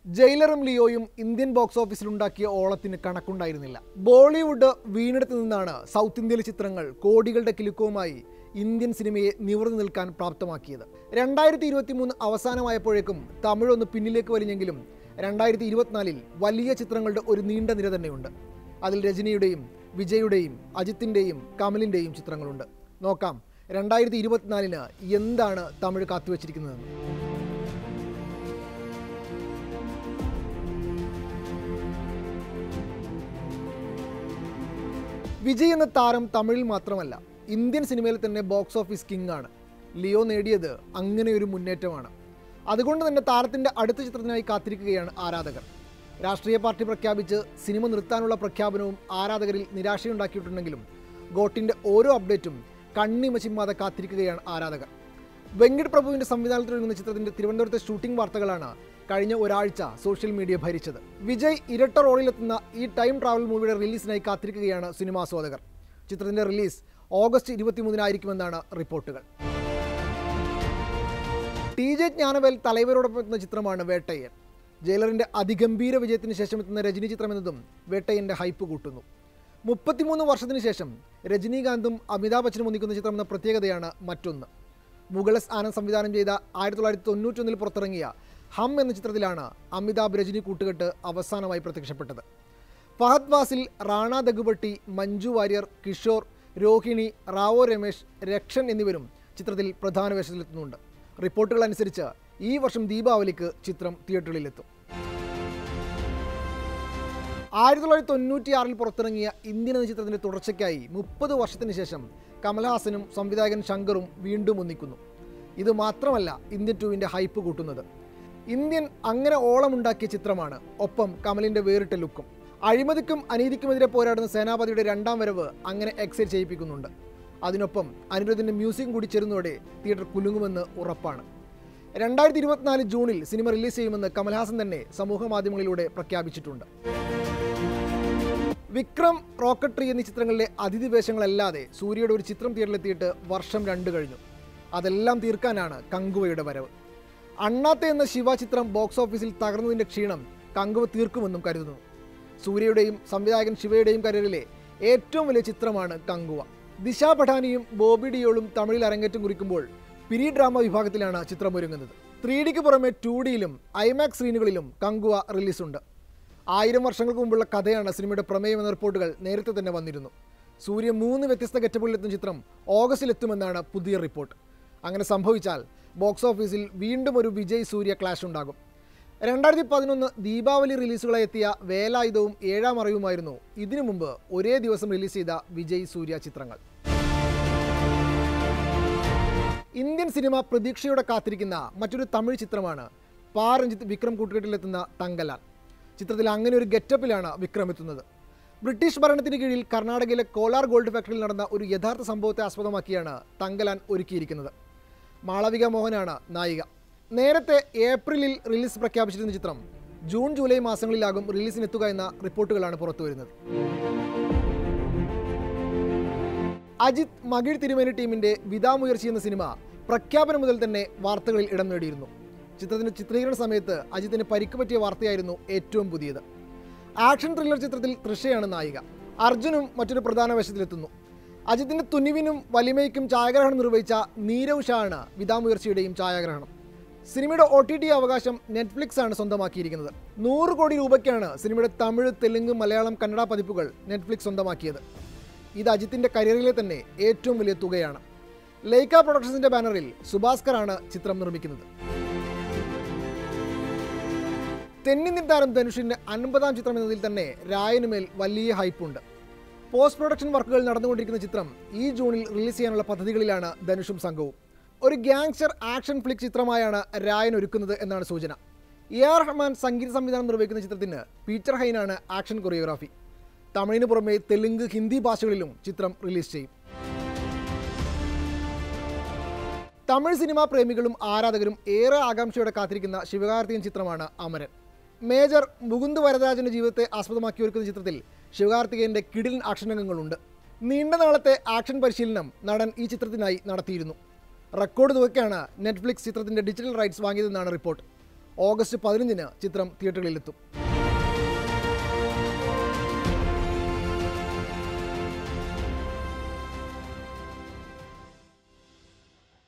ജയിലറും ലിയോയും Indian box ഓഫീസിലുണ്ടാക്കിയ ഓളത്തിന് കണക്കുണ്ടായിരുന്നില്ല ബോളിവുഡ് വീണെടുത്ത് നിന്നാണ് സൗത്ത് ഇന്ത്യയിലെ ചിത്രങ്ങൾ കോടികളുടെ കിലുക്കവുമായി ഇന്ത്യൻ സിനിമയെ നിവർന്നു നിൽക്കാൻ പ്രാപ്തമാക്കിയത് രണ്ടായിരത്തി ഇരുപത്തി മൂന്ന് അവസാനമായപ്പോഴേക്കും തമിഴ് ഒന്ന് പിന്നിലേക്ക് വലിഞ്ഞെങ്കിലും രണ്ടായിരത്തി ഇരുപത്തിനാലിൽ വലിയ ചിത്രങ്ങളുടെ ഒരു നീണ്ട നിര തന്നെയുണ്ട് അതിൽ രജനിയുടെയും വിജയുടെയും അജിത്തിൻ്റെയും കമലിൻ്റെയും ചിത്രങ്ങളുണ്ട് നോക്കാം രണ്ടായിരത്തി ഇരുപത്തിനാലിന് എന്താണ് തമിഴ് കാത്തുവച്ചിരിക്കുന്നതെന്ന് വിജയ് എന്ന താരം തമിഴിൽ മാത്രമല്ല ഇന്ത്യൻ സിനിമയിൽ തന്നെ ബോക്സ് ഓഫീസ് കിങ് ആണ് ലിയോ നേടിയത് അങ്ങനെ ഒരു മുന്നേറ്റമാണ് അതുകൊണ്ട് തന്നെ താരത്തിൻ്റെ അടുത്ത ചിത്രത്തിനായി കാത്തിരിക്കുകയാണ് ആരാധകർ രാഷ്ട്രീയ പാർട്ടി പ്രഖ്യാപിച്ച് സിനിമ നിർത്താനുള്ള പ്രഖ്യാപനവും ആരാധകരിൽ നിരാശയുണ്ടാക്കിയിട്ടുണ്ടെങ്കിലും ഗോട്ടിൻ്റെ ഓരോ അപ്ഡേറ്റും കണ്ണിമ ചിമ്മാതെ കാത്തിരിക്കുകയാണ് ആരാധകർ വെങ്കട് പ്രഭുവിൻ്റെ സംവിധാനത്തിൽ ഒരുങ്ങുന്ന ചിത്രത്തിൻ്റെ തിരുവനന്തപുരത്തെ ഷൂട്ടിംഗ് വാർത്തകളാണ് കഴിഞ്ഞ ഒരാഴ്ച സോഷ്യൽ മീഡിയ ഭരിച്ചത് വിജയ് ഇരട്ട റോളിലെത്തുന്ന ഈ ടൈം ട്രാവൽ മൂവിയുടെ റിലീസിനായി കാത്തിരിക്കുകയാണ് സിനിമാസ്വാദകർ ചിത്രത്തിൻ്റെ റിലീസ് ഓഗസ്റ്റ് ഇരുപത്തിമൂന്നിനായിരിക്കുമെന്നാണ് റിപ്പോർട്ടുകൾ ടി ജെ ജ്ഞാനവേൽ തലൈവരോടൊപ്പം എത്തുന്ന ചിത്രമാണ് വേട്ടയ്യൻ ജയിലറിന്റെ അതിഗംഭീര വിജയത്തിന് ശേഷം എത്തുന്ന രജനി ചിത്രം എന്നതും വേട്ടയ്യന്റെ ഹൈപ്പ് കൂട്ടുന്നു മുപ്പത്തിമൂന്ന് വർഷത്തിന് ശേഷം രജനീകാന്തും അമിതാഭ് ബച്ചനും ഒന്നിക്കുന്ന ചിത്രം എന്ന പ്രത്യേകതയാണ് മറ്റൊന്ന് മുഗളസ് ആനന്ദ് സംവിധാനം ചെയ്ത ആയിരത്തി തൊള്ളായിരത്തി തൊണ്ണൂറ്റൊന്നിൽ പുറത്തിറങ്ങിയ ഹം എന്ന ചിത്രത്തിലാണ് അമിതാഭ് രജനി കൂട്ടുകെട്ട് അവസാനമായി പ്രത്യക്ഷപ്പെട്ടത് ഫഹദ് വാസിൽ റാണ ദഗുബട്ടി മഞ്ജു വാര്യർ കിഷോർ രോഹിണി റാവോ രമേശ് രക്ഷൻ എന്നിവരും ചിത്രത്തിൽ പ്രധാന വേഷത്തിലെത്തുന്നുണ്ട് റിപ്പോർട്ടുകൾ അനുസരിച്ച് ഈ വർഷം ദീപാവലിക്ക് ചിത്രം തിയേറ്ററുകളിലെത്തും ആയിരത്തി തൊള്ളായിരത്തി തൊണ്ണൂറ്റി ആറിൽ പുറത്തിറങ്ങിയ ഇന്ത്യൻ എന്ന ചിത്രത്തിന്റെ തുടർച്ചയ്ക്കായി മുപ്പത് വർഷത്തിന് ശേഷം കമൽഹാസനും സംവിധായകൻ ശങ്കറും വീണ്ടും ഒന്നിക്കുന്നു ഇത് മാത്രമല്ല ഇന്ത്യൻ ടൂവിൻ്റെ ഹൈപ്പ് കൂട്ടുന്നത് ഇന്ത്യൻ അങ്ങനെ ഓളമുണ്ടാക്കിയ ചിത്രമാണ് ഒപ്പം കമലിൻ്റെ വേറിട്ട ലുക്കും അഴിമതിക്കും അനീതിക്കുമെതിരെ പോരാടുന്ന സേനാപതിയുടെ രണ്ടാം വരവ് അങ്ങനെ എക്സൈറ്റ് ചെയ്യിപ്പിക്കുന്നുണ്ട് അതിനൊപ്പം അനിരുദ്ധിൻ്റെ മ്യൂസിക്കും കൂടി ചേരുന്നതോടെ തിയേറ്റർ കുലുങ്ങുമെന്ന് ഉറപ്പാണ് രണ്ടായിരത്തി ഇരുപത്തിനാല് ജൂണിൽ സിനിമ റിലീസ് ചെയ്യുമെന്ന് കമൽഹാസൻ തന്നെ സമൂഹ മാധ്യമങ്ങളിലൂടെ പ്രഖ്യാപിച്ചിട്ടുണ്ട് വിക്രം റോക്കട്രി എന്നീ ചിത്രങ്ങളിലെ അതിഥി വേഷങ്ങളല്ലാതെ സൂര്യയുടെ ഒരു ചിത്രം തിയേറ്ററിലെത്തിയിട്ട് വർഷം രണ്ട് കഴിഞ്ഞു അതെല്ലാം തീർക്കാനാണ് കങ്കുവയുടെ വരവ് അണ്ണാത്തെ എന്ന ശിവ ചിത്രം ബോക്സ് ഓഫീസിൽ തകർന്നതിൻ്റെ ക്ഷീണം കങ്കുവ തീർക്കുമെന്നും കരുതുന്നു സൂര്യയുടെയും സംവിധായകൻ ശിവയുടെയും കരിയറിലെ ഏറ്റവും വലിയ ചിത്രമാണ് കങ്കുവ ദിശ പഠാനിയും ബോബി ഡിയോളും തമിഴിൽ അരങ്ങേറ്റം കുറിക്കുമ്പോൾ പിരി ഡ്രാമ വിഭാഗത്തിലാണ് ചിത്രം ഒരുങ്ങുന്നത് ത്രീ ഡിക്ക് പുറമെ ടു ഡിയിലും ഐമാക്സ് സ്ക്രീനുകളിലും കങ്കുവ റിലീസുണ്ട് ആയിരം വർഷങ്ങൾക്ക് മുമ്പുള്ള കഥയാണ് സിനിമയുടെ പ്രമേയം എന്ന റിപ്പോർട്ടുകൾ നേരത്തെ തന്നെ വന്നിരുന്നു സൂര്യ മൂന്ന് വ്യത്യസ്ത ഗെറ്റപ്പുകളിലെത്തുന്ന ചിത്രം ഓഗസ്റ്റിൽ എത്തുമെന്നാണ് പുതിയ റിപ്പോർട്ട് അങ്ങനെ സംഭവിച്ചാൽ ബോക്സ് ഓഫീസിൽ വീണ്ടും ഒരു വിജയ് സൂര്യ ക്ലാഷ് ഉണ്ടാകും രണ്ടായിരത്തി പതിനൊന്ന് ദീപാവലി റിലീസുകളായി എത്തിയ വേലായുധവും ഏഴാം അറിവുമായിരുന്നു ഇതിനു മുമ്പ് ഒരേ ദിവസം റിലീസ് ചെയ്ത വിജയ് സൂര്യ ചിത്രങ്ങൾ ഇന്ത്യൻ സിനിമ പ്രതീക്ഷയോടെ കാത്തിരിക്കുന്ന മറ്റൊരു തമിഴ് ചിത്രമാണ് പാ രഞ്ജിത്ത് വിക്രം കൂട്ടുകെട്ടിലെത്തുന്ന തങ്കലാൽ ചിത്രത്തിൽ അങ്ങനെ ഒരു ഗെറ്റപ്പിലാണ് വിക്രം എത്തുന്നത് ബ്രിട്ടീഷ് ഭരണത്തിന് കീഴിൽ കർണാടകയിലെ കോലാർ ഗോൾഡ് ഫാക്ടറിയിൽ നടന്ന ഒരു യഥാർത്ഥ സംഭവത്തെ ആസ്പദമാക്കിയാണ് തങ്കലാൻ ഒരുക്കിയിരിക്കുന്നത് മാളവിക മോഹനാണ് നായിക നേരത്തെ ഏപ്രിലിൽ റിലീസ് പ്രഖ്യാപിച്ചിരുന്ന ചിത്രം ജൂൺ ജൂലൈ മാസങ്ങളിലാകും റിലീസിനെത്തുക എന്ന റിപ്പോർട്ടുകളാണ് പുറത്തുവരുന്നത് അജിത് മകിഴ് തിരുമേനി ടീമിന്റെ വിതാമുയർച്ചി എന്ന സിനിമ പ്രഖ്യാപനം മുതൽ തന്നെ വാർത്തകളിൽ ഇടം നേടിയിരുന്നു ചിത്രത്തിന്റെ ചിത്രീകരണ സമയത്ത് അജിത്തിന് പരിക്ക് പറ്റിയ വാർത്തയായിരുന്നു ഏറ്റവും പുതിയത് ആക്ഷൻ ത്രില്ലർ ചിത്രത്തിൽ തൃഷയാണ് നായിക അർജുനും മറ്റൊരു പ്രധാന വേഷത്തിലെത്തുന്നു അജിത്തിന്റെ തുനിവിനും വലിമയ്ക്കും ഛായാഗ്രഹണം നിർവഹിച്ച നീരവ് ഷാ ആണ് വിതാമുയർച്ചയുടെയും ഛായാഗ്രഹണം സിനിമയുടെ ഒ ടി ടി അവകാശം നെറ്റ്ഫ്ലിക്സ് ആണ് സ്വന്തമാക്കിയിരിക്കുന്നത് നൂറ് കോടി രൂപയ്ക്കാണ് സിനിമയുടെ തമിഴ് തെലുങ്ക് മലയാളം കന്നഡ പതിപ്പുകൾ നെറ്റ്ഫ്ലിക്സ് സ്വന്തമാക്കിയത് ഇത് അജിത്തിന്റെ കരിയറിലെ തന്നെ ഏറ്റവും വലിയ തുകയാണ് ലൈക്ക പ്രൊഡക്ഷൻസിന്റെ ബാനറിൽ സുഭാസ്കറാണ് ചിത്രം നിർമ്മിക്കുന്നത് തെന്നിന്ത്യൻ താരം ധനുഷിന്റെ അൻപതാം ചിത്രം എന്നതിൽ തന്നെ രായനുമേൽ വലിയ ഹൈപ്പുണ്ട് പോസ്റ്റ് പ്രൊഡക്ഷൻ വർക്കുകൾ നടന്നുകൊണ്ടിരിക്കുന്ന ചിത്രം ഈ ജൂണിൽ റിലീസ് ചെയ്യാനുള്ള പദ്ധതികളിലാണ് ധനുഷും സംഘവും ഒരു ഗ്യാങ്സ്റ്റർ ആക്ഷൻ ഫ്ലിക് ചിത്രമായാണ് രായൻ ഒരുക്കുന്നത് എന്നാണ് സൂചന എ ആർ റഹ്മാൻ സംഗീത സംവിധാനം നിർവഹിക്കുന്ന ചിത്രത്തിന് പീറ്റർ ഹൈനാണ് ആക്ഷൻ കൊറിയോഗ്രാഫി തമിഴിന് പുറമെ തെലുങ്ക് ഹിന്ദി ഭാഷകളിലും ചിത്രം റിലീസ് ചെയ്യും തമിഴ് സിനിമാ പ്രേമികളും ആരാധകരും ഏറെ ആകാംക്ഷയോടെ കാത്തിരിക്കുന്ന ശിവകാർത്തികൻ ചിത്രമാണ് അമരൻ മേജർ മുകുന്ദ് വരദരാജന്റെ ജീവിതത്തെ ആസ്പദമാക്കി ഒരുക്കുന്ന ചിത്രത്തിൽ ശിവകാർത്തികേയന്റെ കിടിലൻ ആക്ഷൻ രംഗങ്ങളുണ്ട് നീണ്ട നാളത്തെ ആക്ഷൻ പരിശീലനം നടൻ ഈ ചിത്രത്തിനായി നടത്തിയിരുന്നു റെക്കോർഡ് തുകയ്ക്കാണ് നെറ്റ്ഫ്ലിക്സ് ചിത്രത്തിന്റെ ഡിജിറ്റൽ റൈറ്റ്സ് വാങ്ങിയതെന്നാണ് റിപ്പോർട്ട് ഓഗസ്റ്റ് പതിനഞ്ചിന് ചിത്രം തിയേറ്ററുകളിലെത്തും